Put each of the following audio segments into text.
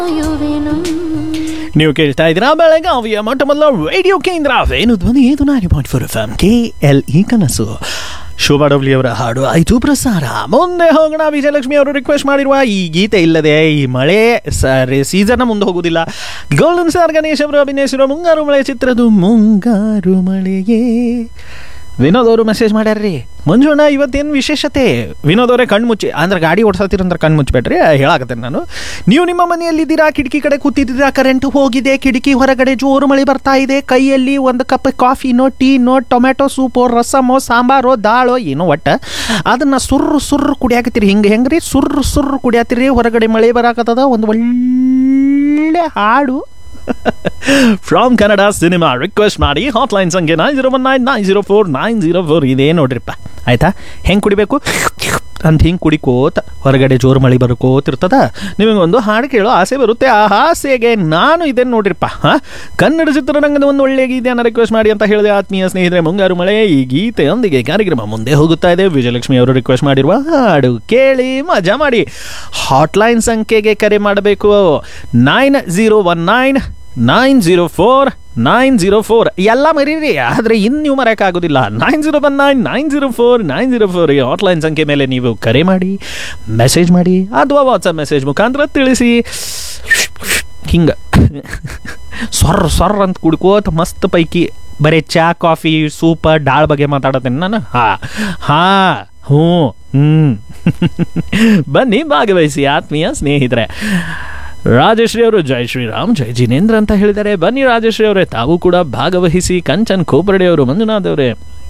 ಕಾಯುವೆನು ನೀವು ಕೇಳ್ತಾ ಇದ್ದೀರಾ ಬೆಳಗಾವಿಯ ಮೊಟ್ಟ ಮೊದಲ ರೇಡಿಯೋ ಕೇಂದ್ರ ವೇಣು ಧ್ವನಿ ಇದು ನಾರಿ point four F M K L E ಕನಸು ಶೋಭಾ ಡಬ್ಲಿ ಅವರ ಹಾಡು ಆಯ್ತು ಪ್ರಸಾರ ಮುಂದೆ ಹೋಗೋಣ ವಿಜಯಲಕ್ಷ್ಮಿ ಅವರು ರಿಕ್ವೆಸ್ಟ್ ಮಾಡಿರುವ ಈ ಗೀತೆ ಇಲ್ಲದೆ ಈ ಮಳೆ ಸರಿ ಸೀಸನ್ ಮುಂದೆ ಹೋಗುದಿಲ್ಲ ಗೋಲ್ಡನ್ ಸ್ಟಾರ್ ಗಣೇಶ್ ಅವರು ಅಭಿನಯಿಸಿರುವ ಮುಂಗಾರು ಮಳೆ ಚಿತ್ರದ ಮುಂಗಾರು ಮಳೆಯೇ ವಿನೋದ್ ಅವರು ಮೆಸೇಜ್ ಮಾಡ್ಯಾರ್ರಿ ಮಂಜುಣ್ಣ ಇವತ್ತೇನು ವಿಶೇಷತೆ ವಿನೋದ್ ಅವರೇ ಕಣ್ಣು ಮುಚ್ಚಿ ಅಂದ್ರೆ ಗಾಡಿ ಓಡಿಸತ್ತಿರಂದ್ರೆ ಕಣ್ಣು ಮುಚ್ಚಿಬಿಟ್ರಿ ಹೇಳಾಕತ್ತೇನೆ ನಾನು ನೀವು ನಿಮ್ಮ ಮನೆಯಲ್ಲಿದ್ದೀರಾ ಕಿಟಕಿ ಕಡೆ ಕೂತಿದ್ದೀರಾ ಕರೆಂಟ್ ಹೋಗಿದೆ ಕಿಟಕಿ ಹೊರಗಡೆ ಜೋರು ಮಳೆ ಬರ್ತಾ ಇದೆ ಕೈಯಲ್ಲಿ ಒಂದು ಕಪ್ ಕಾಫಿನೋ ಟೀನೋ ಟೊಮೆಟೊ ಸೂಪು ರಸಮೋ ಸಾಂಬಾರೋ ದಾಳೋ ಏನೋ ಒಟ್ಟ ಅದನ್ನ ಸುರ್ರು ಸುರ್ರು ಕುಡಿಯಾಕತ್ತೀರಿ ಹಿಂಗೆ ಹೆಂಗ್ರಿ ಸುರ್ರು ಸುರ್ರು ಕುಡಿಯಾತಿರಿ ಹೊರಗಡೆ ಮಳೆ ಬರಾಕತ್ತದ ಒಂದು ಒಳ್ಳೆ ಹಾಡು ಫ್ರಾಮ್ ಕನ್ನಡ ಸಿನಿಮಾ ರಿಕ್ವೆಸ್ಟ್ ಮಾಡಿ ಹಾಟ್ಲೈನ್ ಸಂಖ್ಯೆ nine zero one nine nine zero four nine zero four ಇದೇ ನೋಡ್ರಿಪ್ಪ ಆಯ್ತಾ ಹೆಂಗೆ ಕುಡಿಬೇಕು ಅಂತ ಹಿಂಗೆ ಕುಡಿಕೋತ ಹೊರಗಡೆ ಜೋರು ಮಳೆ ಬರ್ಕೋತಿರ್ತದ ನಿಮಗೊಂದು ಹಾಡು ಕೇಳೋ ಆಸೆ ಬರುತ್ತೆ ಆ ಆಸೆಗೆ ನಾನು ಇದೇನು ನೋಡ್ರಿಪ್ಪ ಹಾಂ ಕನ್ನಡ ಚಿತ್ರರಂಗದ ಒಂದು ಒಳ್ಳೆಯ ಗೀತೆಯನ್ನು ರಿಕ್ವೆಸ್ಟ್ ಮಾಡಿ ಅಂತ ಹೇಳಿದೆ ಆತ್ಮೀಯ ಸ್ನೇಹಿತರೆ ಮುಂಗಾರು ಮಳೆ ಈ ಗೀತೆಯೊಂದಿಗೆ ಕಾರ್ಯಕ್ರಮ ಮುಂದೆ ಹೋಗುತ್ತಾ ಇದೆ ವಿಜಯಲಕ್ಷ್ಮಿ ಅವರು ರಿಕ್ವೆಸ್ಟ್ ಮಾಡಿರುವ ಹಾಡು ಕೇಳಿ ಮಜಾ ಮಾಡಿ ಹಾಟ್ಲೈನ್ ಸಂಖ್ಯೆಗೆ ಕರೆ ಮಾಡಬೇಕು nine zero one nine nine zero four nine zero four ಎಲ್ಲ ಮರೀರಿ ಆದರೆ ಇನ್ನು ನೀವು ಮರೆಯೋಕ್ಕಾಗೋದಿಲ್ಲ nine zero one nine nine zero four nine zero four ಈ ಹಾಟ್ಲೈನ್ ಸಂಖ್ಯೆ ಮೇಲೆ ನೀವು ಕರೆ ಮಾಡಿ ಮೆಸೇಜ್ ಮಾಡಿ ಅಥವಾ ವಾಟ್ಸಪ್ ಮೆಸೇಜ್ ಮುಖಾಂತರ ತಿಳಿಸಿ ಹಿಂಗೆ ಸೊರ್ರ ಸೊರ್ರ ಅಂತ ಕುಡ್ಕೋತ ಮಸ್ತ್ ಪೈಕಿ ಬರೀ ಚಾ ಕಾಫಿ ಸೂಪ ಡಾಳ್ ಬಗ್ಗೆ ಮಾತಾಡತ್ತೇನೆ ನಾನು ಹಾ ಹಾ ಹ್ಞೂ ಹ್ಞೂ ಬನ್ನಿ ಭಾಗವಹಿಸಿ ಆತ್ಮೀಯ ಸ್ನೇಹಿತರೆ ರಾಜಶ್ರೀ ಅವರು ಜೈ ಶ್ರೀರಾಮ್ ಜೈ ಜಿನೇಂದ್ರ ಅಂತ ಹೇಳಿದ್ದಾರೆ ಬನ್ನಿ ರಾಜಶ್ರೀ ಅವರೇ ತಾವು ಕೂಡ ಭಾಗವಹಿಸಿ ಕಂಚನ್ ಕೋಪರಡೆ ಅವರು ಮಂಜುನಾಥ್ ಅವರೇ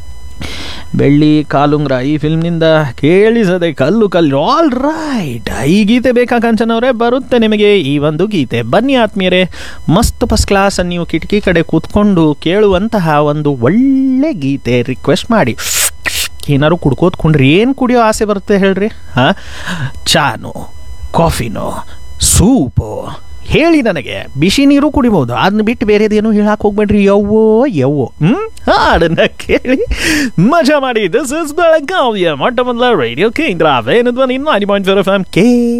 ಬೆಳ್ಳಿ ಕಾಲುಂಗ್ರ ಈ ಫಿಲ್ಮ್ನಿಂದ ಕೇಳಿಸದೆ ಕಲ್ಲು ಕಲ್ಲು ಆಲ್ ರೈಟ್ ಈ ಗೀತೆ ಬೇಕಾ ಕಂಚನ್ ಅವರೇ ಬರುತ್ತೆ ನಿಮಗೆ ಈ ಒಂದು ಗೀತೆ ಬನ್ನಿ ಆತ್ಮೀಯರೇ ಮಸ್ತ್ ಫಸ್ಟ್ ಕ್ಲಾಸ್ ನೀವು ಕಿಟಕಿ ಕಡೆ ಕೂತ್ಕೊಂಡು ಕೇಳುವಂತಹ ಒಂದು ಒಳ್ಳೆ ಗೀತೆ ರಿಕ್ವೆಸ್ಟ್ ಮಾಡಿ ಏನಾದ್ರು ಕುಡ್ಕೋತ್ಕೊಂಡ್ರಿ ಏನು ಕುಡಿಯೋ ಆಸೆ ಬರುತ್ತೆ ಹೇಳ್ರಿ ಹಾಂ ಚಾನೋ ಕಾಫಿನೋ ಸೂಪು ಹೇಳಿ ನನಗೆ ಬಿಸಿ ನೀರು ಕುಡಿಬೋದು ಅದನ್ನ ಬಿಟ್ಟು ಬೇರೆದೇನು ಹೇಳಕ್ಕೆ ಹೋಗ್ಬೇಡ್ರಿ ಯವ್ವೋ ಯವ್ವೋ ಹ್ಞೂ ಹಾಡನ್ನ ಕೇಳಿ ಮಜಾ ಮಾಡಿ ದಿಸ್ ಇಸ್ ಬೆಳಗಾವಿಯ ಮೊಟ್ಟ ಮೊದಲ ರೇಡಿಯೋ ಕೇಂದ್ರ ವೇಣು ಧ್ವನಿ ನಾಡಿ point four F M K